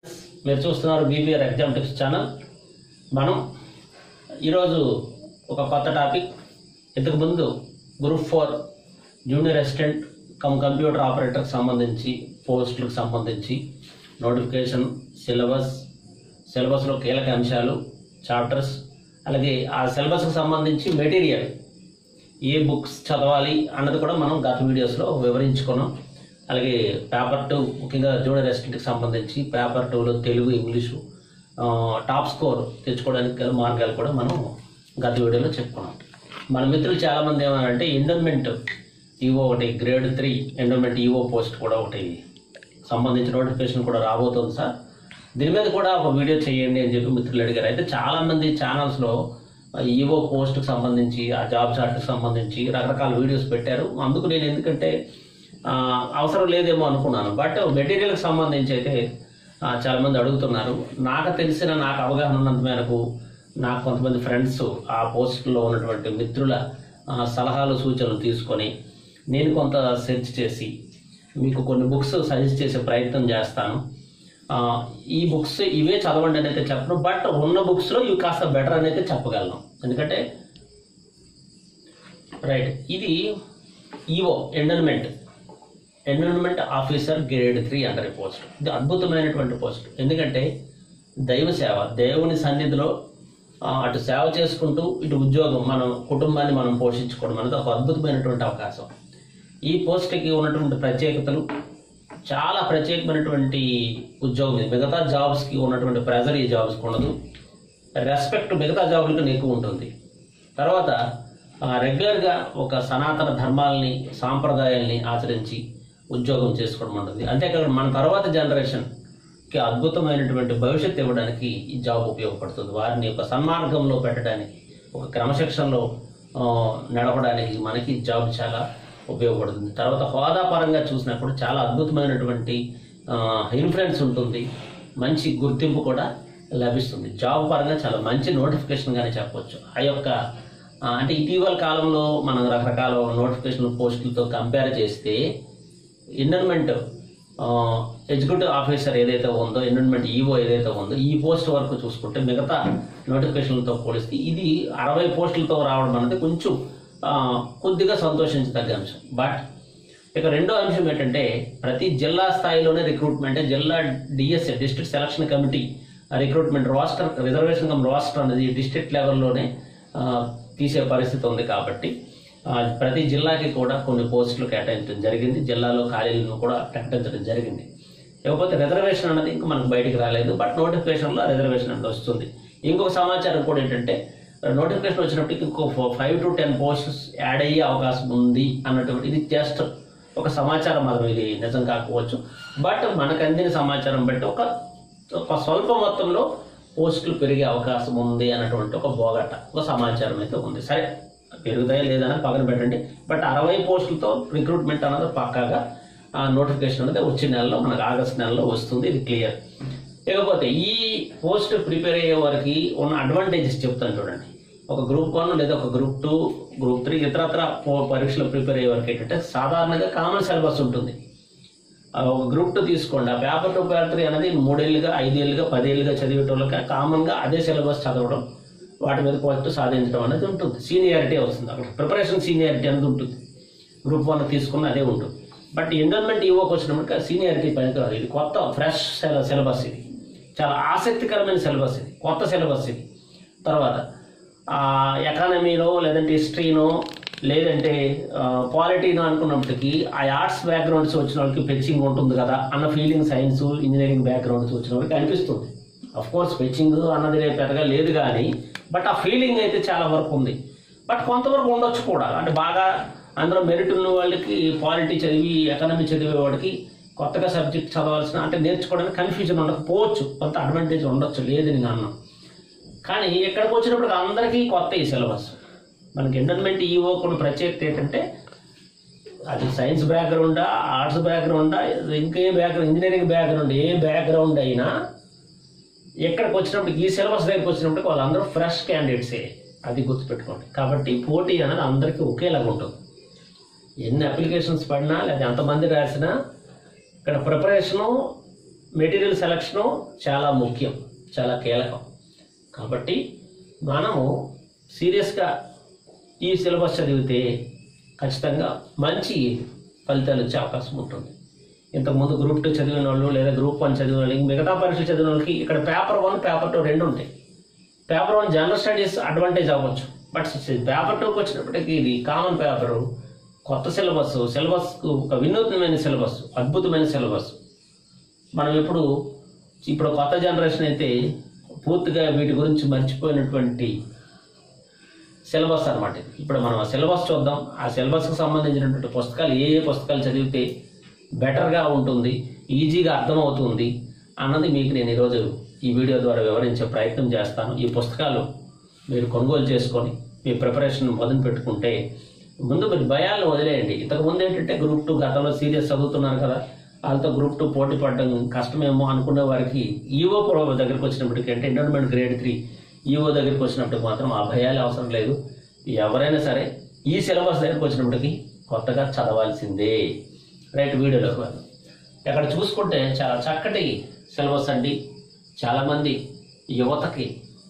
మీరు చూస్తున్నారు BBR exam tips channel మనం ఈరోజు ఒక కొత్త టాపిక్ ఇంతకు ముందు group four junior assistant cum computer ఆపరేటర్కి సంబంధించి పోస్టులకు సంబంధించి నోటిఫికేషన్ సిలబస్ సిలబస్లో కీలక అంశాలు చాప్టర్స్ అలాగే ఆ సిలబస్కి సంబంధించి మెటీరియల్ ఏ బుక్స్ చదవాలి అన్నది కూడా మనం గత వీడియోస్లో వివరించుకున్నాం అలాగే పేపర్ టూ ముఖ్యంగా జూనియర్ అసిస్టెంట్కి సంబంధించి పేపర్ టూలో తెలుగు ఇంగ్లీషు ఆ, టాప్ స్కోర్ తెచ్చుకోవడానికి గల మార్గాలు కూడా మనం గత వీడియోలో చెప్పుకున్నాం మన మిత్రులు చాలామంది ఏమన్నారంటే ఎండోమెంట్ ఈవో ఒకటి grade three endowment EO post కూడా ఒకటి సంబంధించిన నోటిఫికేషన్ కూడా రాబోతుంది సార్ దీని మీద కూడా ఒక వీడియో చేయండి అని చెప్పి మిత్రులు అడిగారు అయితే చాలామంది ఛానల్స్లో ఈవో పోస్ట్కి సంబంధించి ఆ జాబ్ చార్ట్కి సంబంధించి రకరకాల వీడియోస్ పెట్టారు అందుకు నేను ఎందుకంటే ఆ, అవసరం లేదేమో అనుకున్నాను బట్ మెటీరియల్కి సంబంధించి అయితే ఆ, చాలామంది అడుగుతున్నారు నాకు తెలిసిన నాకు అవగాహన ఉన్నంత మేరకు నాకు కొంతమంది ఫ్రెండ్స్ ఆ పోస్టులో ఉన్నటువంటి మిత్రుల ఆ, సలహాలు సూచనలు తీసుకొని నేను కొంత సెర్చ్ చేసి మీకు కొన్ని బుక్స్ సజెస్ట్ చేసే ప్రయత్నం చేస్తాను ఆ, ఈ బుక్స్ ఇవే చదవండి అని అయితే చెప్పను బట్ ఉన్న బుక్స్లో ఇవి కాస్త బెటర్ అని అయితే చెప్పగలను ఎందుకంటే రైట్ ఇది EO endowment endowment officer grade three under post ఇది అద్భుతమైనటువంటి పోస్ట్ ఎందుకంటే దైవ సేవ దేవుని సన్నిధిలో ఆ, అటు సేవ చేసుకుంటూ ఇటు ఉద్యోగం మనం కుటుంబాన్ని మనం పోషించుకోవడం అనేది ఒక అద్భుతమైనటువంటి అవకాశం ఈ పోస్ట్కి ఉన్నటువంటి ప్రత్యేకతలు చాలా ప్రత్యేకమైనటువంటి ఉద్యోగం ఇది మిగతా జాబ్స్కి ఉన్నటువంటి ప్రెజర్ ఈ జాబ్స్కి ఉండదు రెస్పెక్ట్ మిగతా జాబులకు ఎక్కువ ఉంటుంది తర్వాత ఆ, రెగ్యులర్గా ఒక సనాతన ధర్మాలని సాంప్రదాయాల్ని ఆచరించి ఉద్యోగం చేసుకోవడం ఉంటుంది అంతేకాకుండా మన తర్వాత జనరేషన్కి అద్భుతమైనటువంటి భవిష్యత్తు ఇవ్వడానికి ఈ జాబ్ ఉపయోగపడుతుంది వారిని ఒక సన్మార్గంలో పెట్టడానికి ఒక క్రమశిక్షణలో ఆ, నడపడానికి మనకి ఈ జాబ్ చాలా ఉపయోగపడుతుంది తర్వాత హోదా పరంగా చూసినప్పుడు చాలా అద్భుతమైనటువంటి ఇన్ఫ్లుయెన్స్ ఉంటుంది మంచి గుర్తింపు కూడా లభిస్తుంది జాబ్ పరంగా చాలా మంచి నోటిఫికేషన్ గానే చెప్పొచ్చు ఆ యొక్క ఆ, అంటే ఇటీవల కాలంలో మనం రకరకాల నోటిఫికేషన్ పోస్టులతో కంపేర్ చేస్తే ఎన్విరాన్మెంట్ ఎగ్జిక్యూటివ్ ఆఫీసర్ ఏదైతే ఉందో ఎన్విరాన్మెంట్ ఈఓ ఏదైతే ఉందో ఈ పోస్ట్ వరకు చూసుకుంటే మిగతా నోటిఫికేషన్లతో పోలిస్తే ఇది అరవై పోస్టులతో రావడం అనేది కొంచెం ఆ, కొద్దిగా సంతోషించదగ్గ అంశం బట్ ఇక రెండో అంశం ఏంటంటే ప్రతి జిల్లా స్థాయిలోనే రిక్రూట్మెంట్ జిల్లా DSA district selection committee recruitment roster reservation cum roster అనేది డిస్ట్రిక్ట్ లెవెల్లోనే ఆ, తీసే పరిస్థితి ఉంది కాబట్టి ఆ, ప్రతి జిల్లాకి కూడా కొన్ని పోస్టులు కేటాయించడం జరిగింది జిల్లాలో ఖాళీలను కూడా ప్రకటించడం జరిగింది ఇకపోతే రిజర్వేషన్ అనేది ఇంకా మనకు బయటికి రాలేదు బట్ నోటిఫికేషన్లో రిజర్వేషన్ అనేది వస్తుంది ఇంకొక సమాచారం కూడా ఏంటంటే నోటిఫికేషన్ వచ్చినప్పటికి ఇంకో five to ten posts add అయ్యే అవకాశం ఉంది అన్నటువంటి ఇది జస్ట్ ఒక సమాచారం మాత్రం ఇది నిజం కాకపోవచ్చు బట్ మనకు అందిన సమాచారం బట్టి ఒక ఒక స్వల్ప మొత్తంలో పోస్టులు పెరిగే అవకాశం ఉంది అన్నటువంటి ఒక బోగట ఒక సమాచారం అయితే ఉంది సరే పెరుగుతాయా లేదని పక్కన పెట్టండి బట్ అరవై పోస్టులతో రిక్రూట్మెంట్ అన్నది పక్కాగా ఆ నోటిఫికేషన్ అనేది వచ్చే నెలలో మనకు ఆగస్ట్ నెలలో వస్తుంది ఇది క్లియర్ ఇకపోతే ఈ పోస్ట్ ప్రిపేర్ అయ్యే వారికి ఉన్న అడ్వాంటేజెస్ చెప్తాను చూడండి ఒక గ్రూప్ వన్ లేదా ఒక గ్రూప్ టూ గ్రూప్ త్రీ ఇతరత్ర పో- పరీక్షలు ప్రిపేర్ అయ్యే వారికి ఏంటంటే సాధారణంగా కామన్ సిలబస్ ఉంటుంది ఆ ఒక గ్రూప్ టూ తీసుకోండి ఆ పేపర్ టూ పేపర్ త్రీ అనేది మూడేళ్ళుగా ఐదేళ్ళుగా పదేళ్ళుగా చదివేటోళ్ళకి కామన్గా అదే సిలబస్ చదవడం వాటి మీద పాజిటివ్ సాధించడం అనేది ఉంటుంది సీనియారిటీ వస్తుంది అక్కడ ప్రిపరేషన్ సీనియారిటీ అనేది ఉంటుంది గ్రూప్ వన్ తీసుకున్న అదే ఉంటుంది బట్ ఎన్రోల్మెంట్ ఈవోకి వచ్చినప్పటికీ సీనియారిటీ పనికిరాదు ఇది కొత్త ఫ్రెష్ సిలబస్ ఇది చాలా ఆసక్తికరమైన సిలబస్ ఇది కొత్త సిలబస్ ఇది తర్వాత ఎకానమీనో లేదంటే హిస్టరీనో లేదంటే పాలిటీనో అనుకున్నప్పటికీ ఆ ఆర్ట్స్ బ్యాక్గ్రౌండ్స్ వచ్చిన వాళ్ళకి ఫెచ్చింగ్ ఉంటుంది కదా అన్న ఫీలింగ్ సైన్స్ ఇంజనీరింగ్ బ్యాక్గ్రౌండ్స్ వచ్చిన వాళ్ళకి అనిపిస్తుంది అఫ్ కోర్స్ ఫెచ్చింగ్ అన్నది రేపు పెద్దగా లేదు కానీ బట్ ఆ ఫీలింగ్ అయితే చాలా వరకు ఉంది బట్ కొంతవరకు ఉండొచ్చు కూడా అంటే బాగా అందులో మెరిట్ ఉన్న వాళ్ళకి పాలిటీ చదివి ఎకనమీ చదివే వాడికి కొత్తగా సబ్జెక్ట్ చదవాల్సిన అంటే నేర్చుకోవడానికి కన్ఫ్యూజన్ ఉండకపోవచ్చు కొంత అడ్వాంటేజ్ ఉండొచ్చు లేదు నేను అన్నాను కానీ ఇక్కడికి వచ్చినప్పుడు అందరికీ కొత్త ఈ సిలబస్ మనకి ఎండోన్మెంట్ ఈవో కొన్ని ప్రత్యేకత ఏంటంటే అది సైన్స్ బ్యాక్గ్రౌండా ఆర్ట్స్ బ్యాక్గ్రౌండా ఇంకే బ్యాక్గ్రౌండ్ ఇంజనీరింగ్ బ్యాక్గ్రౌండ్ ఏ బ్యాక్గ్రౌండ్ అయినా ఎక్కడికి వచ్చినప్పుడు ఈ సిలబస్ దగ్గరికి వచ్చినప్పుడు వాళ్ళందరూ ఫ్రెష్ క్యాండిడేట్సే అది గుర్తుపెట్టుకోండి కాబట్టి పోటీ అనేది అందరికీ ఒకేలాగా ఉంటుంది ఎన్ని అప్లికేషన్స్ పడినా లేదా ఎంతమంది రాసినా ఇక్కడ ప్రిపరేషను మెటీరియల్ సెలక్షను చాలా ముఖ్యం చాలా కీలకం కాబట్టి మనము సీరియస్గా ఈ సిలబస్ చదివితే ఖచ్చితంగా మంచి ఫలితాలు వచ్చే అవకాశం ఉంటుంది ఇంతకుముందు గ్రూప్ టూ చదివిన వాళ్ళు లేదా గ్రూప్ వన్ చదివిన వాళ్ళకి మిగతా పరీక్షలు చదివిన వాళ్ళకి ఇక్కడ పేపర్ వన్ పేపర్ టూ రెండు ఉంటాయి paper one general studies advantage అవ్వచ్చు బట్ పేపర్ టూకి వచ్చినప్పటికీ ఇది కామన్ పేపరు కొత్త సిలబస్ సిలబస్ ఒక వినూత్నమైన సిలబస్ అద్భుతమైన సిలబస్ మనం ఎప్పుడు ఇప్పుడు కొత్త జనరేషన్ అయితే పూర్తిగా వీటి గురించి మర్చిపోయినటువంటి సిలబస్ అనమాట ఇది. ఇప్పుడు మనం ఆ సిలబస్ చూద్దాం ఆ సిలబస్కి సంబంధించినటువంటి పుస్తకాలు ఏ ఏ పుస్తకాలు చదివితే బెటర్గా ఉంటుంది ఈజీగా అర్థమవుతుంది అన్నది మీకు నేను ఈరోజు ఈ వీడియో ద్వారా వివరించే ప్రయత్నం చేస్తాను ఈ పుస్తకాలు మీరు కొనుగోలు చేసుకొని మీ ప్రిపరేషన్ మొదలు పెట్టుకుంటే ముందు మీరు భయాలను వదిలేయండి ఇంతకు ముందు ఏంటంటే గ్రూప్ టూ గతంలో సీరియస్ చదువుతున్నారు కదా వాళ్ళతో గ్రూప్ టూ పోటీ పడడం కష్టమేమో అనుకునే వారికి ఈవో ప్రో దగ్గరికి వచ్చినప్పటికీ అంటే ఎండోన్మెంట్ గ్రేడ్ త్రీ ఈవో దగ్గరికి వచ్చినప్పటికి మాత్రం ఆ భయాలు అవసరం లేదు ఎవరైనా సరే ఈ సిలబస్ దగ్గరికి వచ్చినప్పటికీ కొత్తగా చదవాల్సిందే రైట్ వీడియోలోకి వెళ్దాం ఇక్కడ చూసుకుంటే చాలా చక్కటి సిలబస్ అండి చాలామంది యువతకి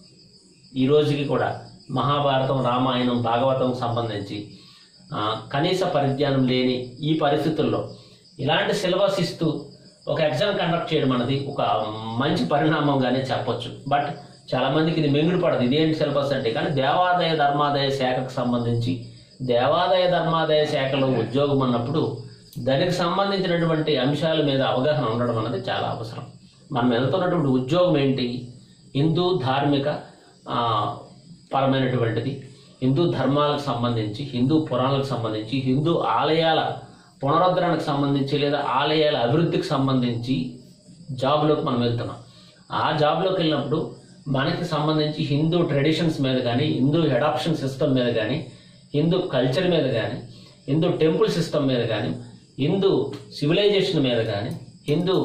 ఈ రోజుకి కూడా మహాభారతం రామాయణం భాగవతం సంబంధించి ఆ, కనీస పరిజ్ఞానం లేని ఈ పరిస్థితుల్లో ఇలాంటి సిలబస్ ఇస్తూ ఒక ఎగ్జామ్ కండక్ట్ చేయడం అనేది ఒక మంచి పరిణామంగానే చెప్పొచ్చు బట్ చాలా మందికి ఇది మెంగుడు పడదు ఇదేంటి సిలబస్ అంటే కానీ దేవాదాయ ధర్మాదాయ శాఖకు సంబంధించి దేవాదాయ ధర్మాదాయ శాఖలో ఉద్యోగం అన్నప్పుడు దానికి సంబంధించినటువంటి అంశాల మీద అవగాహన ఉండడం అనేది చాలా అవసరం మనం వెళ్తున్నటువంటి ఉద్యోగం ఏంటి హిందూ ధార్మిక ఆ, పరమైనటువంటిది హిందూ ధర్మాలకు సంబంధించి హిందూ పురాణాలకు సంబంధించి హిందూ ఆలయాల పునరుద్ధరణకు సంబంధించి లేదా ఆలయాల అభివృద్ధికి సంబంధించి జాబ్లోకి మనం వెళ్తున్నాం ఆ జాబ్లోకి వెళ్ళినప్పుడు మనకి సంబంధించి హిందూ ట్రెడిషన్స్ మీద కానీ హిందూ అడాప్షన్ సిస్టమ్ మీద కానీ హిందూ కల్చర్ మీద కానీ హిందూ టెంపుల్ సిస్టమ్ మీద కానీ హిందూ సివిలైజేషన్ మీద కానీ హిందూ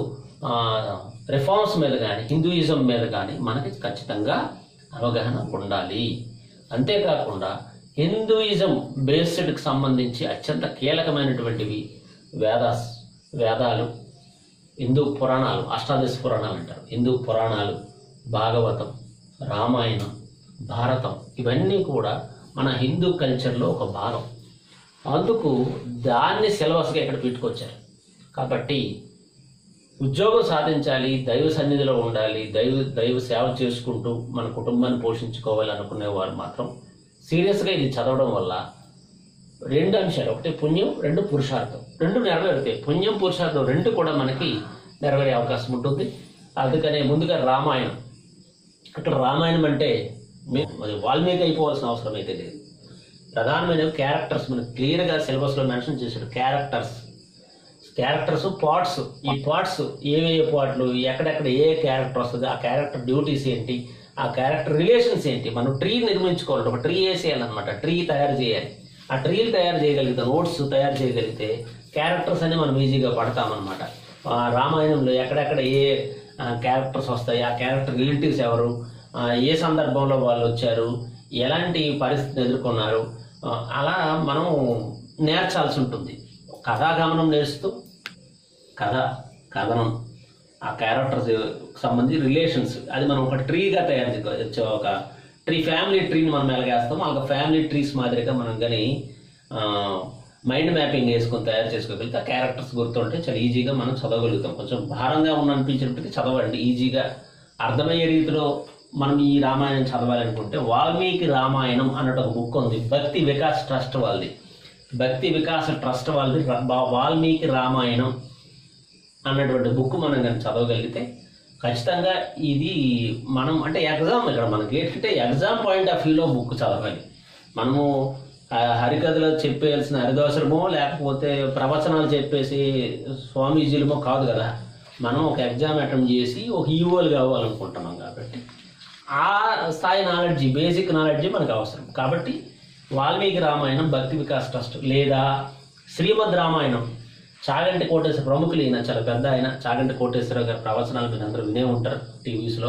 రిఫార్మ్స్ మీద కానీ హిందూయిజం మీద కానీ మనకి ఖచ్చితంగా అవగాహన ఉండాలి అంతేకాకుండా హిందూయిజం బేస్డ్కి సంబంధించి అత్యంత కీలకమైనటువంటివి వేదాస్ వేదాలు హిందూ పురాణాలు అష్టాదశ పురాణాలు అంటారు హిందూ పురాణాలు భాగవతం రామాయణం భారతం ఇవన్నీ కూడా మన హిందూ కల్చర్లో ఒక భాగం అందుకు దాన్ని సిలబస్గా ఇక్కడ పెట్టుకొచ్చారు కాబట్టి ఉద్యోగం సాధించాలి దైవ సన్నిధిలో ఉండాలి దైవ దైవ సేవ చేసుకుంటూ మన కుటుంబాన్ని పోషించుకోవాలి అనుకునే వారు మాత్రం సీరియస్గా ఇది చదవడం వల్ల రెండు అంశాలు ఒకటి పుణ్యం రెండు పురుషార్థం రెండు నెరవేరుతాయి పుణ్యం పురుషార్థం రెండు కూడా మనకి నెరవేరే అవకాశం ఉంటుంది అందుకనే ముందుగా రామాయణం ఇక్కడ రామాయణం అంటే మీ- మరి వాల్మీకి అయిపోవాల్సిన అవసరం అయితే లేదు ప్రధానమైన క్యారెక్టర్స్ మనకి క్లియర్గా సిలబస్లో మెన్షన్ చేశాడు క్యారెక్టర్స్ క్యారెక్టర్స్ పార్ట్స్ ఈ పార్ట్స్ ఏవే పార్ట్లు ఎక్కడెక్కడ ఏ క్యారెక్టర్ వస్తుంది ఆ క్యారెక్టర్ డ్యూటీస్ ఏంటి ఆ క్యారెక్టర్ రిలేషన్స్ ఏంటి మనం ట్రీ నిర్మించుకోవాలి ఒక ట్రీ వేసేయాలన్నమాట ట్రీ తయారు చేయాలి ఆ ట్రీలు తయారు చేయగలిగితే నోట్స్ తయారు చేయగలిగితే క్యారెక్టర్స్ అని మనం ఈజీగా పడతామన్నమాట ఆ రామాయణంలో ఎక్కడెక్కడ ఏ క్యారెక్టర్స్ వస్తాయి ఆ క్యారెక్టర్ రిలేటివ్స్ ఎవరు ఆ, ఏ సందర్భంలో వాళ్ళు వచ్చారు ఎలాంటి పరిస్థితిని ఎదుర్కొన్నారు ఆ, అలా మనం నేర్చాల్సి ఉంటుంది కథాగమనం నేర్చుతూ కథ కథనం ఆ క్యారెక్టర్స్ సంబంధించి రిలేషన్స్ అది మనం ఒక ట్రీగా తయారు చేసుకోవచ్చు ఒక ట్రీ ఫ్యామిలీ ట్రీని మనం ఎలాగేస్తాం ఒక ఫ్యామిలీ ట్రీస్ మాదిరిగా మనం కానీ మైండ్ మ్యాపింగ్ వేసుకొని తయారు చేసుకోగలిగితే ఆ క్యారెక్టర్స్ గుర్తుంటే చాలా ఈజీగా మనం చదవగలుగుతాం కొంచెం భారంగా ఉన్న అనిపించినప్పటికీ చదవండి ఈజీగా అర్థమయ్యే రీతిలో మనం ఈ రామాయణం చదవాలనుకుంటే వాల్మీకి రామాయణం అన్నట్టు ఒక బుక్ ఉంది భక్తి వికాస్ ట్రస్ట్ వాళ్ళది భక్తి వికాస ట్రస్ట్ వాళ్ళది రా- వా- వాల్మీకి రామాయణం అన్నటువంటి బుక్ మనం కానీ చదవగలిగితే ఖచ్చితంగా ఇది మనం అంటే ఎగ్జామ్ ఇక్కడ మనకి ఏంటంటే ఎగ్జామ్ పాయింట్ ఆఫ్ వ్యూలో బుక్ చదవాలి మనము ఆ, హరికథలో చెప్పేయాల్సిన హరిదోసరమో లేకపోతే ప్రవచనాలు చెప్పేసి స్వామీజీలమో కాదు కదా మనం ఒక ఎగ్జామ్ అటెంప్ట్ చేసి ఒక ఈవోలు కావాలనుకుంటున్నాం కాబట్టి ఆ స్థాయి నాలెడ్జి బేసిక్ నాలెడ్జి మనకు అవసరం కాబట్టి వాల్మీకి రామాయణం భక్తి వికాస్ ట్రస్ట్ లేదా శ్రీమద్ రామాయణం చాగంటి కోటేశ్వర ప్రముఖులు ఈయన చాలా పెద్ద ఆయన చాగంటి కోటేశ్వర గారి ప్రవచనాలు మీరు అందరూ వినే ఉంటారు టీవీస్లో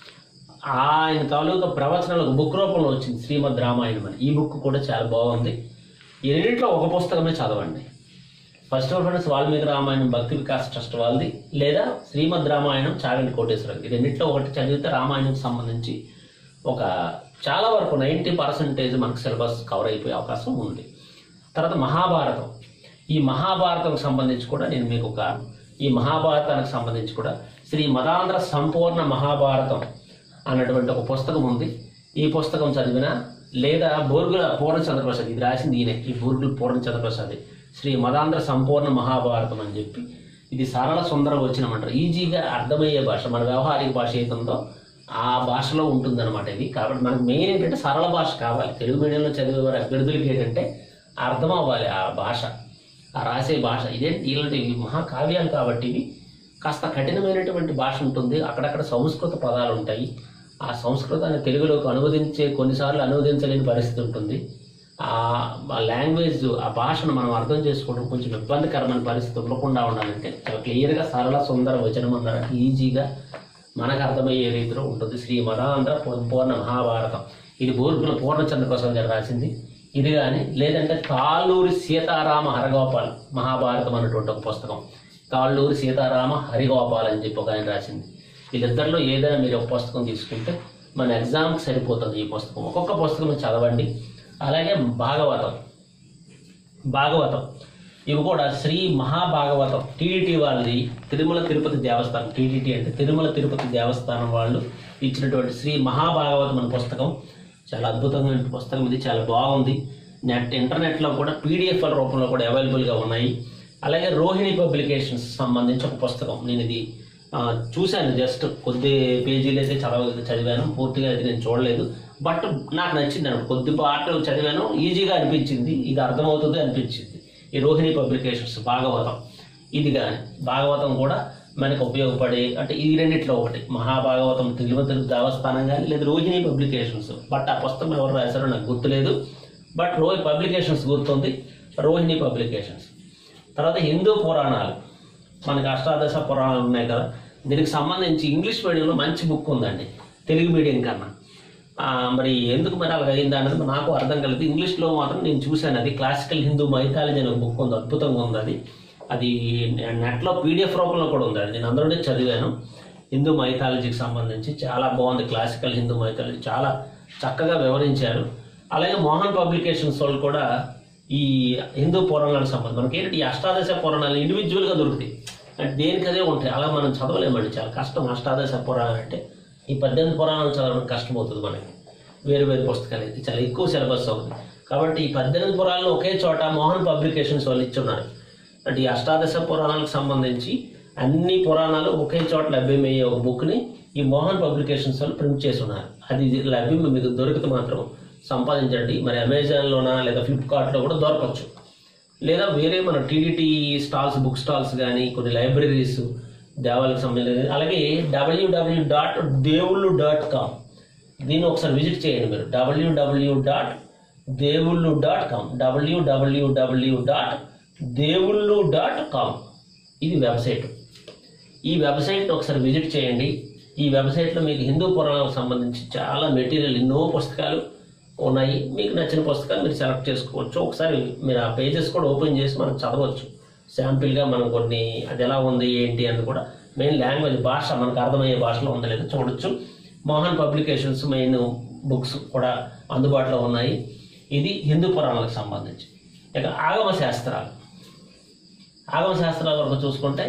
ఆయన తాలూకా ప్రవచనాలు ఒక బుక్ రూపంలో వచ్చింది శ్రీమద్ రామాయణం అని ఈ బుక్ కూడా చాలా బాగుంది ఈ రెండింటిలో ఒక పుస్తకమే చదవండి ఫస్ట్ రిఫరెన్స్ వాల్మీకి రామాయణం భక్తి వికాస్ ట్రస్ట్ వాళ్ళది లేదా శ్రీమద్ రామాయణం చాగంటి కోటేశ్వరరావు ఇది రెండిట్లో ఒకటి చదివితే రామాయణంకి సంబంధించి ఒక చాలా వరకు నైంటీ పర్సెంటేజ్ మనకు సిలబస్ కవర్ అయిపోయే అవకాశం ఉంది తర్వాత మహాభారతం ఈ మహాభారతం సంబంధించి కూడా నేను మీకు ఒక ఈ మహాభారతానికి సంబంధించి కూడా శ్రీ మదాంధ్ర సంపూర్ణ మహాభారతం అన్నటువంటి ఒక పుస్తకం ఉంది ఈ పుస్తకం చదివిన లేదా బోర్గుల పూర్ణచంద్ర ప్రసాద్ ఇది రాసింది ఈయన ఈ బోర్గుల పూర్ణచంద్ర ప్రసాద్ శ్రీ మదాంధ్ర సంపూర్ణ మహాభారతం అని చెప్పి ఇది సరళ సుందర వచనం అంటారు ఈజీగా అర్థమయ్యే భాష మన వ్యవహారిక భాష ఏతుందో ఆ భాషలో ఉంటుందన్నమాట ఇది కాబట్టి మనకు మెయిన్ ఏంటంటే సరళ భాష కావాలి తెలుగు మీడియంలో చదివే వారి అభ్యర్థులకి ఏంటంటే అర్థం అవ్వాలి ఆ భాష ఆ రాసే భాష ఇదే ఇలాంటి మహాకావ్యాలు కాబట్టి ఇవి కాస్త కఠినమైనటువంటి భాష ఉంటుంది అక్కడక్కడ సంస్కృత పదాలు ఉంటాయి ఆ సంస్కృతాన్ని తెలుగులోకి అనువదించే కొన్నిసార్లు అనువదించలేని పరిస్థితి ఉంటుంది ఆ లాంగ్వేజ్ ఆ భాషను మనం అర్థం చేసుకోవడం కొంచెం ఇబ్బందికరమైన పరిస్థితి ఉండకుండా ఉండాలంటే చాలా క్లియర్గా సరళ సుందర వచనం అన్నట్టు ఈజీగా మనకు అర్థమయ్యే రీతిలో ఉంటుంది శ్రీ మదాంధ్ర పూర్ణ మహాభారతం ఇది బూర్గుల పూర్ణచంద్ర ప్రసాద్ గారు రాసింది ఇది కానీ లేదంటే కాళ్ళూరి సీతారామ హరగోపాల్ మహాభారతం అన్నటువంటి ఒక పుస్తకం కాళ్ళూరి సీతారామ హరిగోపాల్ అని చెప్పి ఒక ఆయన రాసింది వీళ్ళిద్దరిలో ఏదైనా మీరు ఒక పుస్తకం తీసుకుంటే మన ఎగ్జామ్కి సరిపోతుంది ఈ పుస్తకం ఒక్కొక్క పుస్తకం చదవండి అలాగే భాగవతం భాగవతం ఇవి కూడా శ్రీ మహాభాగవతం టీడీటీ వాళ్ళది తిరుమల తిరుపతి దేవస్థానం టీడీటీ అంటే తిరుమల తిరుపతి దేవస్థానం వాళ్ళు ఇచ్చినటువంటి శ్రీ మహాభాగవతం అనే పుస్తకం చాలా అద్భుతమైన పుస్తకం ఇది చాలా బాగుంది నెట్ ఇంటర్నెట్లో కూడా పీడిఎఫ్ రూపంలో కూడా అవైలబుల్గా ఉన్నాయి అలాగే రోహిణి పబ్లికేషన్స్ సంబంధించి ఒక పుస్తకం నేను ఇది ఆ, చూశాను జస్ట్ కొద్ది పేజీలు అయితే చదవ చదివాను పూర్తిగా అయితే నేను చూడలేదు బట్ నాకు నచ్చింది అనమాట కొద్ది పాటలు చదివాను ఈజీగా అనిపించింది ఇది అర్థమవుతుంది అనిపించింది ఈ రోహిణి పబ్లికేషన్స్ భాగవతం ఇది కానీ భాగవతం కూడా మనకు ఉపయోగపడే అంటే ఈ రెండిట్లో ఒకటి మహాభాగవతం తిరుమల దేవస్థానం కానీ లేదా రోహిణి పబ్లికేషన్స్ బట్ ఆ పుస్తకం ఎవరు రాశారో నాకు గుర్తులేదు బట్ రో పబ్లికేషన్స్ గుర్తుంది రోహిణి పబ్లికేషన్స్ తర్వాత హిందూ పురాణాలు మనకి అష్టాదశ పురాణాలు ఉన్నాయి కదా దీనికి సంబంధించి ఇంగ్లీష్ మీడియంలో మంచి బుక్ ఉందండి తెలుగు మీడియం కన్నా ఆ, మరి ఎందుకు మరి అలా అయింది అనేది నాకు అర్థం కలిగింది ఇంగ్లీష్లో మాత్రం నేను చూశాను అది క్లాసికల్ హిందూ మైథాలజీ అనే ఒక బుక్ ఉంది అద్భుతంగా ఉంది అది అది నెట్లో పీడిఎఫ్ రూపంలో కూడా ఉంది అది నేను అందులోనే చదివాను హిందూ మైథాలజీకి సంబంధించి చాలా బాగుంది క్లాసికల్ హిందూ మైథాలజీ చాలా చక్కగా వివరించారు అలాగే మోహన్ పబ్లికేషన్స్ వాళ్ళు కూడా ఈ హిందూ పురాణాలకు సంబంధించి మనకి ఏంటంటే ఈ అష్టాదశ పురాణాలు ఇండివిజువల్గా దొరుకుతాయి అంటే దేనికి అదే ఉంటాయి అలా మనం చదవలేమండి చాలా కష్టం అష్టాదశ పురాణాలు అంటే ఈ పద్దెనిమిది పురాణాలు చదవడం కష్టమవుతుంది మనకి వేరు వేరు పుస్తకాలు ఇది చాలా ఎక్కువ సిలబస్ అవుతుంది కాబట్టి ఈ పద్దెనిమిది పురాణాలు ఒకే చోట మోహన్ పబ్లికేషన్స్ వాళ్ళు ఇచ్చున్నారు అంటే ఈ అష్టాదశ పురాణాలకు సంబంధించి అన్ని పురాణాలు ఒకే చోట లభ్యమయ్యే ఒక బుక్ని ఈ మోహన్ పబ్లికేషన్స్ వాళ్ళు ప్రింట్ చేసి ఉన్నారు అది లభ్యం మీకు దొరికితే మాత్రం సంపాదించండి మరి అమెజాన్లోనా లేదా ఫ్లిప్కార్ట్లో కూడా దొరకచ్చు లేదా వేరే మన టీడీటీ స్టాల్స్ బుక్ స్టాల్స్ కానీ కొన్ని లైబ్రరీస్ దేవాలకు సంబంధించి అలాగే డబ్ల్యూడబ్ల్యూ డాట్ దేవుళ్ళు డాట్ కామ్ దీన్ని ఒకసారి విజిట్ చేయండి మీరు డబ్ల్యూడబ్ల్యూ డాట్ దేవుళ్ళు డాట్ కామ్ డబ్ల్యూడబ్ల్యూడబ్ల్యూ డాట్ దేవుళ్ళు డాట్ కామ్ ఇది వెబ్సైట్ ఈ వెబ్సైట్ని ఒకసారి విజిట్ చేయండి ఈ వెబ్సైట్లో మీకు హిందూ పురాణాలకు సంబంధించి చాలా మెటీరియల్ ఎన్నో పుస్తకాలు ఉన్నాయి మీకు నచ్చిన పుస్తకాలు మీరు సెలెక్ట్ చేసుకోవచ్చు ఒకసారి మీరు ఆ పేజెస్ కూడా ఓపెన్ చేసి మనం చదవచ్చు శాంపిల్గా మనం కొన్ని అది ఎలా ఉంది ఏంటి అని కూడా మెయిన్ లాంగ్వేజ్ భాష మనకు అర్థమయ్యే భాషలో ఉందో లేదో చూడొచ్చు మోహన్ పబ్లికేషన్స్ మెయిన్ బుక్స్ కూడా అందుబాటులో ఉన్నాయి ఇది హిందూ పురాణాలకు సంబంధించి ఇక ఆగమ శాస్త్రాలు ఆగమ శాస్త్రాల వరకు చూసుకుంటే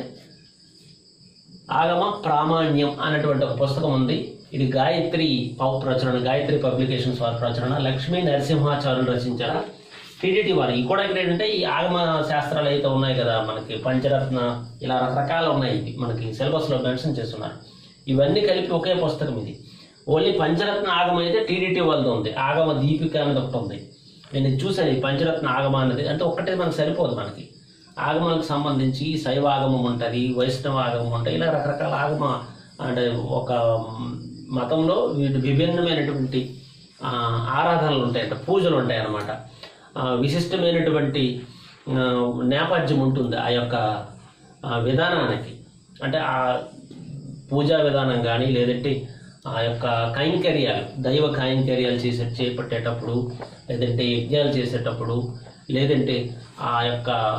ఆగమ ప్రామాణ్యం అనేటువంటి ఒక పుస్తకం ఉంది ఇది గాయత్రి పౌ- ప్రచురణ గాయత్రి పబ్లికేషన్స్ వారి ప్రచురణ లక్ష్మీ నరసింహాచార్యులు రచించారు టీడీటీ వారు ఈ కూడా ఇక్కడ ఏంటంటే ఈ ఆగమ శాస్త్రాలు అయితే ఉన్నాయి కదా మనకి పంచరత్న ఇలా రకరకాలు ఉన్నాయి ఇవి మనకి సిలబస్లో మెన్షన్ చేస్తున్నారు ఇవన్నీ కలిపి ఒకే పుస్తకం ఇది ఓన్లీ పంచరత్న ఆగమ అయితే టీడీటీ వాళ్ళది ఉంది ఆగమ దీపిక అనేది ఒకటి ఉంది నేను ఇది చూశాను ఈ పంచరత్న ఆగమ అనేది అంటే ఒక్కటే మనకు సరిపోదు మనకి ఆగమాలకు సంబంధించి శైవ ఆగమం ఉంటుంది వైష్ణవ ఆగమం ఉంటుంది ఇలా రకరకాల ఆగమ అంటే ఒక మతంలో వీటి విభిన్నమైనటువంటి ఆ, ఆరాధనలు ఉంటాయంట పూజలు ఉంటాయి అన్నమాట ఆ, విశిష్టమైనటువంటి ఆ, నేపథ్యం ఉంటుంది ఆ యొక్క ఆ, విధానానికి అంటే ఆ పూజా విధానం కానీ లేదంటే ఆ యొక్క కైంకర్యాలు దైవ కైంకర్యాలు చేసే చేపట్టేటప్పుడు లేదంటే యజ్ఞాలు చేసేటప్పుడు లేదంటే ఆ యొక్క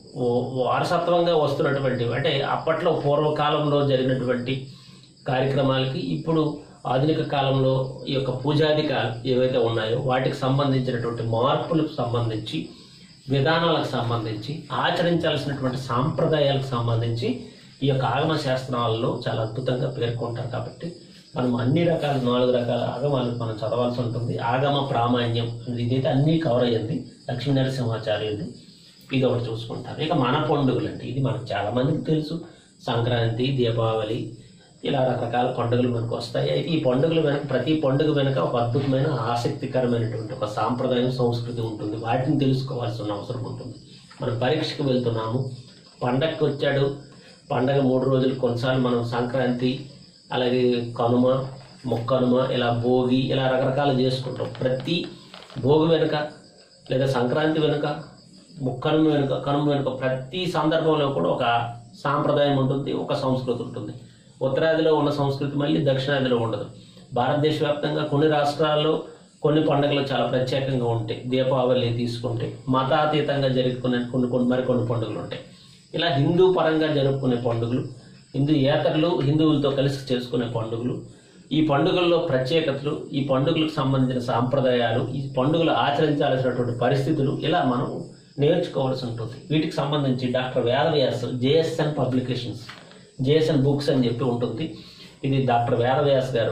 ఓ- వారసత్వంగా వస్తున్నటువంటి అంటే అప్పట్లో పూర్వకాలంలో జరిగినటువంటి కార్యక్రమాలకి ఇప్పుడు ఆధునిక కాలంలో ఈ యొక్క పూజాధికాలు ఏవైతే ఉన్నాయో వాటికి సంబంధించినటువంటి మార్పులకు సంబంధించి విధానాలకు సంబంధించి ఆచరించాల్సినటువంటి సాంప్రదాయాలకు సంబంధించి ఈ యొక్క ఆగమ శాస్త్రాలలో చాలా అద్భుతంగా పేర్కొంటారు కాబట్టి మనం అన్ని రకాల నాలుగు రకాల ఆగమాలు మనం చదవాల్సి ఉంటుంది ఆగమ ప్రామాణ్యం అనేది ఇదైతే అన్నీ కవర్ అయ్యింది లక్ష్మీ నరసింహాచార్యుది ఇది ఒకటి చూసుకుంటారు ఇక మన పండుగలు అంటే ఇది మనకు చాలా మందికి తెలుసు సంక్రాంతి దీపావళి ఇలా రకరకాల పండుగలు మనకు వస్తాయి అయితే ఈ పండుగల వెనక ప్రతి పండుగ వెనక ఒక అద్భుతమైన ఆసక్తికరమైనటువంటి ఒక సాంప్రదాయం సంస్కృతి ఉంటుంది వాటిని తెలుసుకోవాల్సిన అవసరం ఉంటుంది మనం పరీక్షకు వెళ్తున్నాము పండగకి వచ్చాడు పండగ మూడు రోజులు కొన్నిసార్లు మనం సంక్రాంతి అలాగే కనుమ మొక్కనుమ ఇలా భోగి ఇలా రకరకాలు చేసుకుంటాం ప్రతి భోగి వెనుక లేదా సంక్రాంతి వెనుక ముక్కనుమ వెనుక కనుమ వెనుక ప్రతి సందర్భంలో కూడా ఒక సాంప్రదాయం ఉంటుంది ఒక సంస్కృతి ఉంటుంది ఉత్తరాదిలో ఉన్న సంస్కృతి మళ్ళీ దక్షిణాదిలో ఉండదు భారతదేశ వ్యాప్తంగా కొన్ని రాష్ట్రాల్లో కొన్ని పండుగలు చాలా ప్రత్యేకంగా ఉంటాయి దీపావళి తీసుకుంటే మతాతీతంగా జరుపుకునే కొన్ని కొన్ని మరికొన్ని పండుగలు ఉంటాయి ఇలా హిందూ పరంగా జరుపుకునే పండుగలు హిందూ ఏతరులు హిందువులతో కలిసి చేసుకునే పండుగలు ఈ పండుగల్లో ప్రత్యేకతలు ఈ పండుగలకు సంబంధించిన సాంప్రదాయాలు ఈ పండుగలు ఆచరించాల్సినటువంటి పరిస్థితులు ఇలా మనం నేర్చుకోవాల్సి ఉంటుంది వీటికి సంబంధించి doctor Vedavyas JSN publications JSN books అని చెప్పి ఉంటుంది ఇది డాక్టర్ వేదవ్యాస్ గారు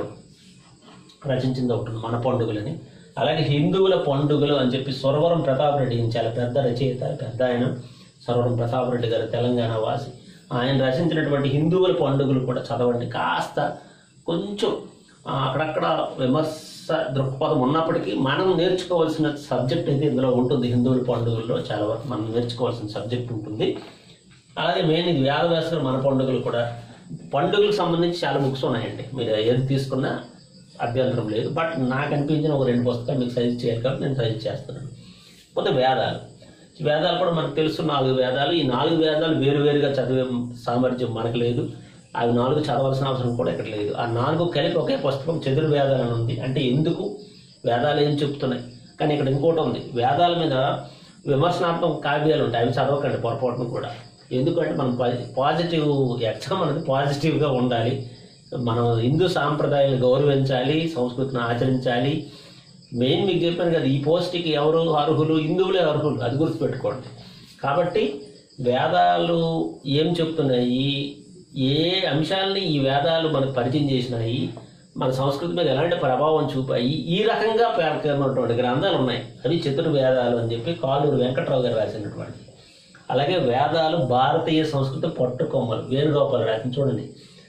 రచించింది ఒకటి ఉంది, మన పండుగలని అలాగే హిందువుల పండుగలు అని చెప్పి సురవరం ప్రతాప్ రెడ్డి ఈయన చాలా పెద్ద రచయిత పెద్ద ఆయన సురవరం ప్రతాప్ రెడ్డి గారు తెలంగాణ వాసి ఆయన రచించినటువంటి హిందువుల పండుగలు కూడా చదవండి కాస్త కొంచెం ఆ, అక్కడక్కడ విమర్శ దృక్పథం ఉన్నప్పటికీ మనం నేర్చుకోవాల్సిన సబ్జెక్ట్ అయితే ఇందులో ఉంటుంది హిందువుల పండుగల్లో చాలా వరకు మనం నేర్చుకోవాల్సిన సబ్జెక్ట్ ఉంటుంది అలాగే మెయిన్ ఇది వ్యాధవ్యాస గారు మన పండుగలు కూడా పండుగలకు సంబంధించి చాలా బుక్స్ ఉన్నాయండి మీరు ఏది తీసుకున్నా అభ్యంతరం లేదు బట్ నాకు అనిపించిన ఒక రెండు పుస్తకాలు మీకు సజెస్ట్ చేయాలి కాబట్టి నేను సజెస్ట్ చేస్తున్నాను కొంత వేదాలు ఈ వేదాలు కూడా మనకు తెలుసు నాలుగు వేదాలు ఈ నాలుగు వేదాలు వేరువేరుగా చదివే సామర్థ్యం మనకు లేదు అవి నాలుగు చదవాల్సిన అవసరం కూడా ఇక్కడ లేదు ఆ నాలుగు కలిపి ఒకే పుస్తకం చతుర్వేదాలు అని ఉంది అంటే ఎందుకు వేదాలు ఏం చెప్తున్నాయి కానీ ఇక్కడ ఇంకోటి ఉంది వేదాల మీద విమర్శనాత్మక కావ్యాలు ఉంటాయి అవి చదవకండి పొరపాటును కూడా ఎందుకంటే మనం పాజిటివ్ ఎగ్జామ్ అనేది పాజిటివ్గా ఉండాలి మనం హిందూ సాంప్రదాయాలను గౌరవించాలి సంస్కృతిని ఆచరించాలి మెయిన్ మీకు చెప్పాను కదా ఈ పోస్ట్కి ఎవరు అర్హులు హిందువులే అర్హులు అది గుర్తుపెట్టుకోండి కాబట్టి వేదాలు ఏం చెప్తున్నాయి ఏ అంశాలని ఈ వేదాలు మనకు పరిచయం చేసినాయి మన సంస్కృతి మీద ఎలాంటి ప్రభావం చూపాయి ఈ రకంగా పేర్కొన్నటువంటి గ్రంథాలు ఉన్నాయి అవి చతుర్వేదాలు అని చెప్పి కాలూరు వెంకట్రావు గారు రాసినటువంటి అలాగే వేదాలు భారతీయ సంస్కృతి పట్టుకొమ్మలు వేణుగోపాల్ రాసిన చూడండి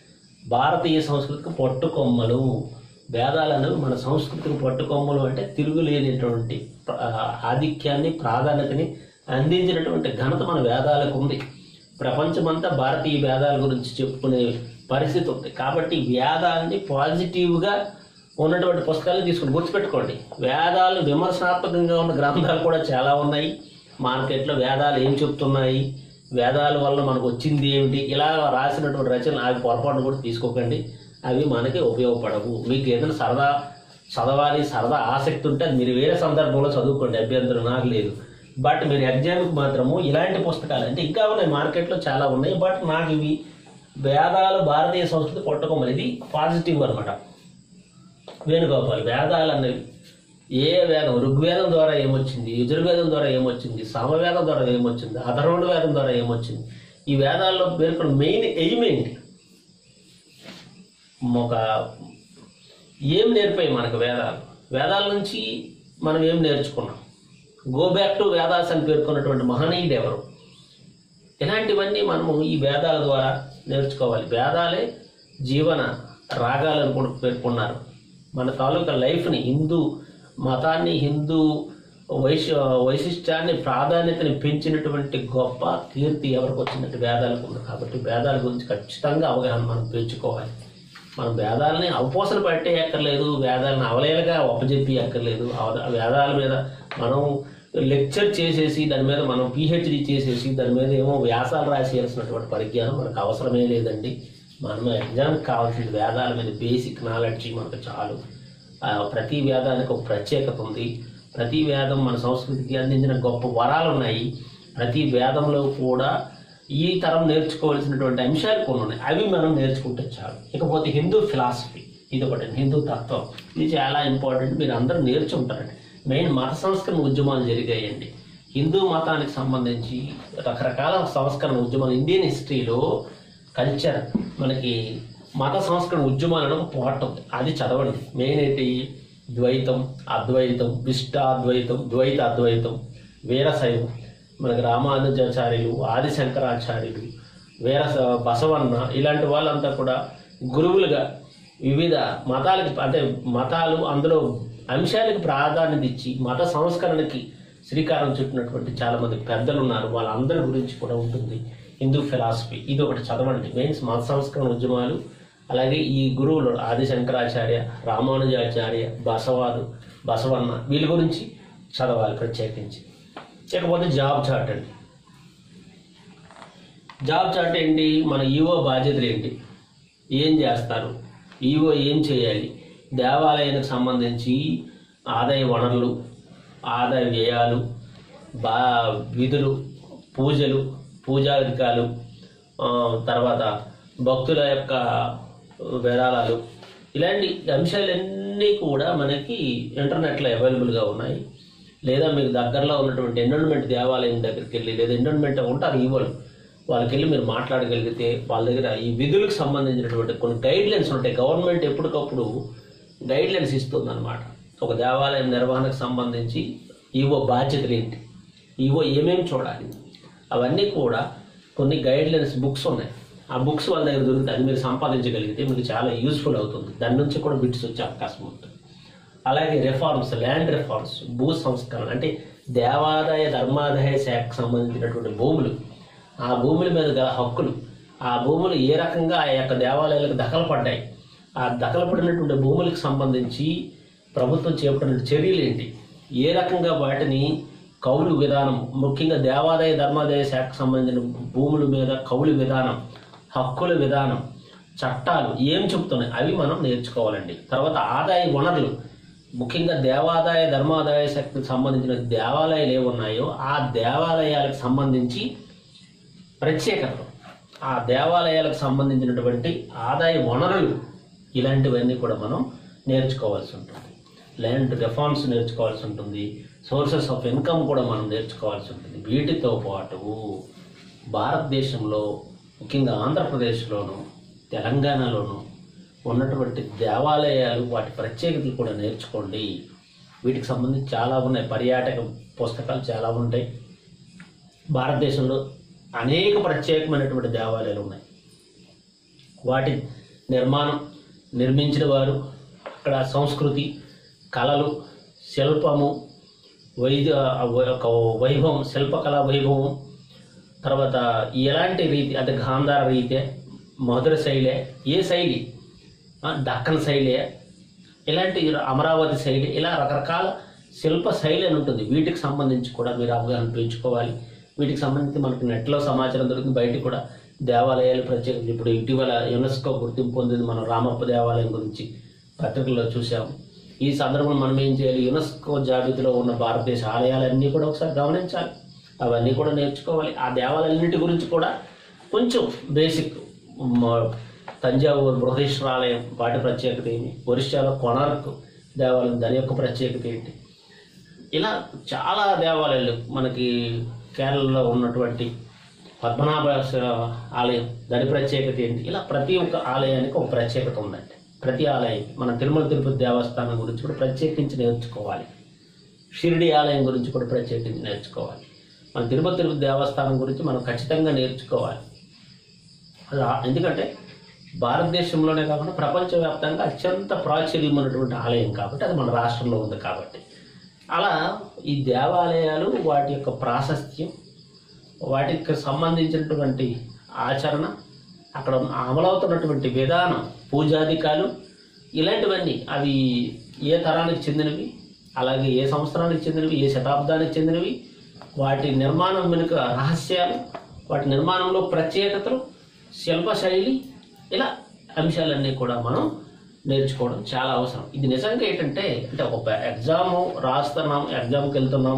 భారతీయ సంస్కృతికి పట్టుకొమ్మలు వేదాలు అనేవి మన సంస్కృతికి పట్టుకొమ్మలు అంటే తిరుగులేనిటువంటి ప్ర- ఆధిక్యాన్ని ప్రాధాన్యతని అందించినటువంటి ఘనత మన వేదాలకు ఉంది ప్రపంచమంతా భారతీయ వేదాల గురించి చెప్పుకునే పరిస్థితి ఉంది కాబట్టి వేదాలని పాజిటివ్గా ఉన్నటువంటి పుస్తకాలను తీసుకుని గుర్తుపెట్టుకోండి వేదాలు విమర్శనాత్మకంగా ఉన్న గ్రంథాలు కూడా చాలా ఉన్నాయి మార్కెట్లో వేదాలు ఏం చెప్తున్నాయి వేదాల వల్ల మనకు వచ్చింది ఏమిటి ఇలా రాసినటువంటి రచనలు అవి పొరపాటును కూడా తీసుకోకండి అవి మనకి ఉపయోగపడవు మీకు ఏదైనా సరదా చదవాలి సరదా ఆసక్తి ఉంటే అది మీరు వేరే సందర్భంలో చదువుకోండి అభ్యంతరం నాకు లేదు బట్ మీరు ఎగ్జామ్కి మాత్రము ఇలాంటి పుస్తకాలు అంటే ఇంకా ఉన్నాయి మార్కెట్లో చాలా ఉన్నాయి బట్ నాకు ఇవి వేదాలు భారతీయ సంస్కృతి కొట్టకొమ్మలు ఇది పాజిటివ్ అనమాట వేణుగోపాల్ వేదాలు అనేవి ఏ వేదం ఋగ్వేదం ద్వారా ఏమొచ్చింది యజుర్వేదం ద్వారా ఏమొచ్చింది సామవేదం ద్వారా ఏమొచ్చింది అధర్వణ వేదం ద్వారా ఏమొచ్చింది ఈ వేదాల్లో పేర్కొన్న మెయిన్ ఎయిమ్ ఏంటి ఒక ఏం నేర్పాయి మనకు వేదాలు వేదాల నుంచి మనం ఏం నేర్చుకున్నాం గో బ్యాక్ టు వేదాస్ అని పేర్కొన్నటువంటి మహనీయుడు ఎవరు ఇలాంటివన్నీ మనము ఈ వేదాల ద్వారా నేర్చుకోవాలి వేదాలే జీవన రాగాలను కూడా పేర్కొన్నారు మన తాలూకా లైఫ్ని హిందూ మతాన్ని హిందూ వైశ వైశిష్ట్యాన్ని ప్రాధాన్యతని పెంచినటువంటి గొప్ప కీర్తి ఎవరికి వచ్చినట్టు వేదాలకు ఉంది కాబట్టి వేదాల గురించి ఖచ్చితంగా అవగాహన మనం పెంచుకోవాలి మనం వేదాలని అవపోసలు పట్టే అక్కర్లేదు వేదాలను అవలేలుగా ఒప్పజెప్పి అక్కర్లేదు అవ- వేదాల మీద మనం లెక్చర్ చేసేసి దాని మీద మనం పిహెచ్డి చేసేసి దాని మీద ఏమో వ్యాసాలు రాసేయాల్సినటువంటి పరిజ్ఞానం మనకు అవసరమే లేదండి మనం ఎగ్జామ్కి కావాల్సింది వేదాల మీద బేసిక్ నాలెడ్జ్ మనకు చాలు ఆ, ప్రతి వేదానికి ఒక ప్రత్యేకత ఉంది ప్రతి వేదం మన సంస్కృతికి అందించిన గొప్ప వరాలు ఉన్నాయి ప్రతి వేదంలో కూడా ఈ తరం నేర్చుకోవాల్సినటువంటి అంశాలు కొన్ని ఉన్నాయి అవి మనం నేర్చుకుంటే చాలు ఇకపోతే హిందూ ఫిలాసఫీ ఇది ఒకటి హిందూ తత్వం ఇది చాలా ఇంపార్టెంట్ మీరు అందరూ నేర్చుకుంటారండి మెయిన్ మత సంస్కరణ ఉద్యమాలు జరిగాయండి హిందూ మతానికి సంబంధించి రకరకాల సంస్కరణ ఉద్యమాలు ఇండియన్ హిస్టరీలో కల్చర్ మనకి మత సంస్కరణ ఉద్యమాలను ఒక పార్ట్ ఉంది అది చదవండి మెయిన్ ఏంటి ద్వైతం అద్వైతం విష్టాద్వైతం ద్వైత అద్వైతం వీరశైవం మనకి రామానుజాచార్యులు ఆది శంకరాచార్యులు వీర బసవన్న ఇలాంటి వాళ్ళంతా కూడా గురువులుగా వివిధ మతాలకి అంటే మతాలు అందులో అంశాలకు ప్రాధాన్యత ఇచ్చి మత సంస్కరణకి శ్రీకారం చుట్టినటువంటి చాలా మంది పెద్దలు ఉన్నారు వాళ్ళందరి గురించి కూడా ఉంటుంది హిందూ ఫిలాసఫీ ఇది ఒకటి చదవండి మెయిన్స్ మత సంస్కరణ ఉద్యమాలు అలాగే ఈ గురువులు ఆది శంకరాచార్య రామానుజాచార్య బసవాదు బసవన్న వీళ్ళ గురించి చదవాలి ప్రత్యేకించి ఇకపోతే జాబ్ చార్ట్ అండి జాబ్ చార్ట్ ఏంటి మన ఈవో బాధ్యతలు ఏంటి ఏం చేస్తారు ఈవో ఏం చేయాలి దేవాలయానికి సంబంధించి ఆదాయ వనరులు ఆదాయ వ్యయాలు బా విధులు పూజలు పూజాధికాలు ఆ, తర్వాత భక్తుల యొక్క విరాళాలు ఇలాంటి అంశాలన్నీ కూడా మనకి ఇంటర్నెట్లో అవైలబుల్గా ఉన్నాయి లేదా మీకు దగ్గరలో ఉన్నటువంటి ఎండోన్మెంట్ దేవాలయం దగ్గరికి వెళ్ళి లేదా ఎండోన్మెంట్ ఉంటారు ఈవోలు వాళ్ళకి వెళ్ళి మీరు మాట్లాడగలిగితే వాళ్ళ దగ్గర ఈ విధులకు సంబంధించినటువంటి కొన్ని గైడ్ లైన్స్ ఉంటాయి గవర్నమెంట్ ఎప్పటికప్పుడు గైడ్ లైన్స్ ఇస్తుంది అనమాట ఒక దేవాలయం నిర్వహణకు సంబంధించి ఈవో బాధ్యతలు ఏంటి ఈవో ఏమేమి చూడాలి అవన్నీ కూడా కొన్ని గైడ్ లైన్స్ బుక్స్ ఉన్నాయి ఆ బుక్స్ వాళ్ళ దగ్గర దొరికితే అది మీరు సంపాదించగలిగితే మీకు చాలా యూస్ఫుల్ అవుతుంది దాని నుంచి కూడా బిట్స్ వచ్చే అవకాశం ఉంటుంది అలాగే రిఫార్మ్స్ ల్యాండ్ రిఫార్మ్స్ భూ సంస్కరణ అంటే దేవాదాయ ధర్మాదాయ శాఖకు సంబంధించినటువంటి భూములు ఆ భూముల మీద గల హక్కులు ఆ భూములు ఏ రకంగా ఆ యొక్క దేవాలయాలకు దఖలు పడ్డాయి ఆ దఖలు పడినటువంటి భూములకు సంబంధించి ప్రభుత్వం చేపట్టిన చర్యలు ఏంటి ఏ రకంగా వాటిని కౌలు విధానం ముఖ్యంగా దేవాదాయ ధర్మాదాయ శాఖకు సంబంధించిన భూముల మీద కౌలు విధానం హక్కుల విధానం చట్టాలు ఏం చెప్తున్నాయి అవి మనం నేర్చుకోవాలండి తర్వాత ఆదాయ వనరులు ముఖ్యంగా దేవాదాయ ధర్మాదాయ శాఖకు సంబంధించిన దేవాలయాలు ఏమున్నాయో ఆ దేవాలయాలకు సంబంధించి ప్రత్యేకతలు ఆ దేవాలయాలకు సంబంధించినటువంటి ఆదాయ వనరులు ఇలాంటివన్నీ కూడా మనం నేర్చుకోవాల్సి ఉంటుంది ల్యాండ్ రిఫార్మ్స్ నేర్చుకోవాల్సి ఉంటుంది సోర్సెస్ ఆఫ్ ఇన్కమ్ కూడా మనం నేర్చుకోవాల్సి ఉంటుంది వీటితో పాటు భారతదేశంలో ముఖ్యంగా ఆంధ్రప్రదేశ్లోను తెలంగాణలోను ఉన్నటువంటి దేవాలయాలు వాటి ప్రత్యేకతలు కూడా నేర్చుకోండి వీటికి సంబంధించి చాలా ఉన్నాయి పర్యాటక పుస్తకాలు చాలా ఉంటాయి భారతదేశంలో అనేక ప్రత్యేకమైనటువంటి దేవాలయాలు ఉన్నాయి వాటి నిర్మాణం నిర్మించిన వారు అక్కడ సంస్కృతి కళలు శిల్పము వైద్య ఒక వైభవం శిల్పకళా వైభవం తర్వాత ఎలాంటి రీతి అంటే గాంధార రీతే మధుర శైలే ఏ శైలి ఆ, దక్కన్ శైలే ఇలాంటి అమరావతి శైలి ఇలా రకరకాల శిల్ప శైలి అని ఉంటుంది వీటికి సంబంధించి కూడా మీరు అవగాహన పెంచుకోవాలి వీటికి సంబంధించి మనకి నెట్లో సమాచారం దొరుకుతుంది బయట కూడా దేవాలయాలు ప్రత్యేక ఇప్పుడు ఇటీవల యునెస్కో గుర్తింపు పొందింది మనం రామప్ప దేవాలయం గురించి పత్రికల్లో చూసాము ఈ సందర్భంలో మనం ఏం చేయాలి యునెస్కో జాబితాలో ఉన్న భారతదేశ ఆలయాలన్నీ కూడా ఒకసారి గమనించాలి అవన్నీ కూడా నేర్చుకోవాలి ఆ దేవాలయాలన్నిటి గురించి కూడా కొంచెం బేసిక్ మ- తంజావూరు బృహదీశ్వర ఆలయం వాటి ప్రత్యేకత ఏమి ఒరిస్సాలో కొనార్క్ దేవాలయం దాని యొక్క ప్రత్యేకత ఏంటి ఇలా చాలా దేవాలయాలు మనకి కేరళలో ఉన్నటువంటి పద్మనాభ ఆలయం దాని ప్రత్యేకత ఏంటి ఇలా ప్రతి ఒక్క ఆలయానికి ఒక ప్రత్యేకత ఉందండి ప్రతి ఆలయం మన తిరుమల తిరుపతి దేవస్థానం గురించి కూడా ప్రత్యేకించి నేర్చుకోవాలి షిరిడి ఆలయం గురించి కూడా ప్రత్యేకించి నేర్చుకోవాలి మన తిరుపతి తిరుపతి దేవస్థానం గురించి మనం ఖచ్చితంగా నేర్చుకోవాలి అది ఆ- ఎందుకంటే భారతదేశంలోనే కాకుండా ప్రపంచవ్యాప్తంగా అత్యంత ప్రాచుర్యం ఉన్నటువంటి ఆలయం కాబట్టి అది మన రాష్ట్రంలో ఉంది కాబట్టి అలా ఈ దేవాలయాలు వాటి యొక్క ప్రాశస్త్యం వాటికి సంబంధించినటువంటి ఆచరణ అక్కడ ఉన్న అమలవుతున్నటువంటి విధానం పూజాధికాలు ఇలాంటివన్నీ అవి ఏ తరానికి చెందినవి అలాగే ఏ సంవత్సరానికి చెందినవి ఏ శతాబ్దానికి చెందినవి వాటి నిర్మాణం వెనుక రహస్యాలు వాటి నిర్మాణంలో ప్రత్యేకతలు శిల్పశైలి ఇలా అంశాలన్నీ కూడా మనం నేర్చుకోవడం చాలా అవసరం ఇది నిజంగా ఏంటంటే అంటే ఒక ఎగ్జామ్ రాస్తున్నాం ఎగ్జామ్కి వెళ్తున్నాం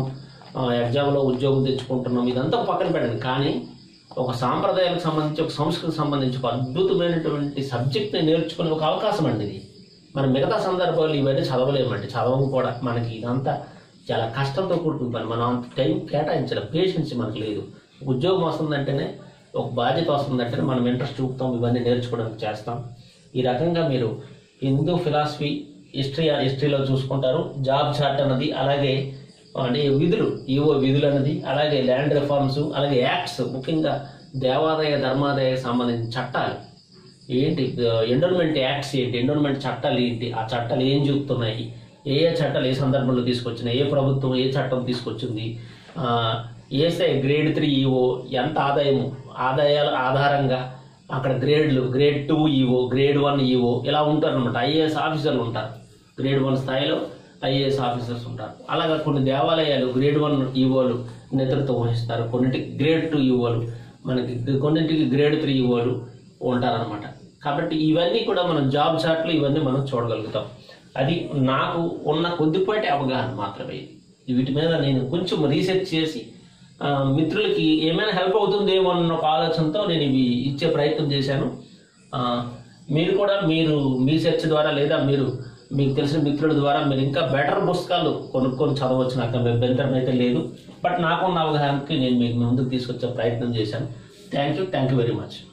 ఎగ్జామ్లో ఉద్యోగం తెచ్చుకుంటున్నాం ఇదంతా పక్కన పెట్టండి కానీ ఒక సాంప్రదాయాలకు సంబంధించి ఒక సంస్కృతికి సంబంధించి ఒక అద్భుతమైనటువంటి సబ్జెక్ట్ని నేర్చుకునే ఒక అవకాశం అండి ఇది మన మిగతా సందర్భాలు ఇవన్నీ చదవలేమండి చదవము కూడా మనకి ఇదంతా చాలా కష్టంతో కూడుకున్న పని మనం అంత టైం కేటాయించడం పేషెన్స్ మనకు లేదు ఉద్యోగం వస్తుందంటేనే ఒక బాధ్యత వస్తుందంటేనే మనం ఇంట్రెస్ట్ చూపుతాం ఇవన్నీ నేర్చుకోవడానికి చేస్తాం ఈ రకంగా మీరు హిందూ ఫిలాసఫీ హిస్టరీ హిస్టరీలో చూసుకుంటారు జాబ్ చార్ట్ అన్నది అలాగే అంటే విధులు ఈవో విధులు అన్నది అలాగే ల్యాండ్ రిఫార్మ్స్ అలాగే యాక్ట్స్ ముఖ్యంగా దేవాదాయ ధర్మాదాయ సంబంధించిన చట్టాలు ఏంటి ఎండోన్మెంట్ యాక్ట్స్ ఏంటి ఎండోన్మెంట్ చట్టాలు ఏంటి ఆ చట్టాలు ఏం చూపుతున్నాయి ఏ ఏ చట్టాలు ఏ సందర్భంలో తీసుకొచ్చినాయి ఏ ప్రభుత్వం ఏ చట్టం తీసుకొచ్చింది ఆ, ఏ స్థాయి గ్రేడ్ త్రీ ఈఓ ఎంత ఆదాయము ఆదాయాల ఆధారంగా అక్కడ గ్రేడ్లు grade two EO grade one EO ఇలా ఉంటారు అనమాట ఐఏఎస్ ఆఫీసర్లు ఉంటారు గ్రేడ్ వన్ స్థాయిలో ఐఏఎస్ ఆఫీసర్స్ ఉంటారు అలాగా కొన్ని దేవాలయాలు గ్రేడ్ వన్ ఈఓలు నేతృత్వం వహిస్తారు కొన్నింటికి గ్రేడ్ టూ ఈఓలు మనకి కొన్నింటికి గ్రేడ్ త్రీ ఈఓలు ఉంటారనమాట కాబట్టి ఇవన్నీ కూడా మనం జాబ్ చార్ట్లు ఇవన్నీ మనం చూడగలుగుతాం అది నాకు ఉన్న కొద్దిపాటి అవగాహన మాత్రమే ఇది. వీటి మీద నేను కొంచెం రీసెర్చ్ చేసి ఆ, మిత్రులకి ఏమైనా హెల్ప్ అవుతుందేమో అన్న ఒక ఆలోచనతో నేను ఇవి ఇచ్చే ప్రయత్నం చేశాను ఆ, మీరు కూడా మీరు మీ సెర్చ్ ద్వారా లేదా మీరు మీకు తెలిసిన మిత్రుల ద్వారా మీరు ఇంకా బెటర్ పుస్తకాలు కొనుక్కొని చదవచ్చు నాకు అభ్యంతరం అయితే లేదు బట్ నాకున్న అవగాహనకి నేను మీకు ముందుకు తీసుకొచ్చే ప్రయత్నం చేశాను thank you thank you very much